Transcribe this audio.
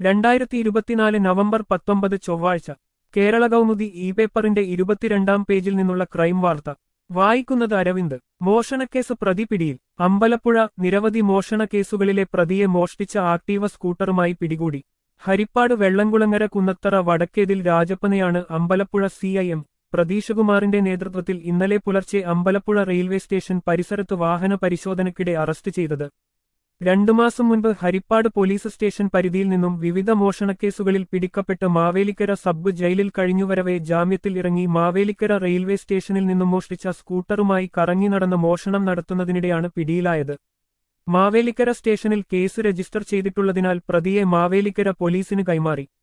രണ്ടായിരത്തി ഇരുപത്തിനാല് നവംബർ പത്തൊമ്പത് ചൊവ്വാഴ്ച കേരള കൗമുദി ഇ പേപ്പറിന്റെ ഇരുപത്തിരണ്ടാം പേജിൽ നിന്നുള്ള ക്രൈം വാർത്ത വായിക്കുന്നത് അരവിന്ദ് മോഷണക്കേസ് പ്രതി പിടിയിൽ അമ്പലപ്പുഴ നിരവധി മോഷണ കേസുകളിലെ പ്രതിയെ മോഷ്ടിച്ച ആക്ടീവ സ്കൂട്ടറുമായി പിടികൂടി ഹരിപ്പാട് വെള്ളംകുളങ്ങര കുന്നത്തറ വടക്കേതിൽ രാജപ്പനെയാണ് അമ്പലപ്പുഴ സി ഐ എം പ്രതീഷകുമാറിന്റെ നേതൃത്വത്തിൽ ഇന്നലെ പുലർച്ചെ അമ്പലപ്പുഴ റെയിൽവേ സ്റ്റേഷൻ പരിസരത്ത് വാഹന പരിശോധനയ്ക്കിടെ അറസ്റ്റ് ചെയ്തത് രണ്ടു മാസം മുൻപ് ഹരിപ്പാട് പോലീസ് സ്റ്റേഷൻ പരിധിയിൽ നിന്നും വിവിധ മോഷണക്കേസുകളിൽ പിടിക്കപ്പെട്ട് മാവേലിക്കര സബ് ജയിലിൽ കഴിഞ്ഞുവരവെ ജാമ്യത്തിൽ ഇറങ്ങി മാവേലിക്കര റെയിൽവേ സ്റ്റേഷനിൽ നിന്നും മോഷ്ടിച്ച സ്കൂട്ടറുമായി കറങ്ങി നടന്ന് മോഷണം നടത്തുന്നതിനിടെയാണ് പിടിയിലായത് മാവേലിക്കര സ്റ്റേഷനിൽ കേസ് രജിസ്റ്റർ ചെയ്തിട്ടുള്ളതിനാൽ പ്രതിയെ മാവേലിക്കര പോലീസിന് കൈമാറി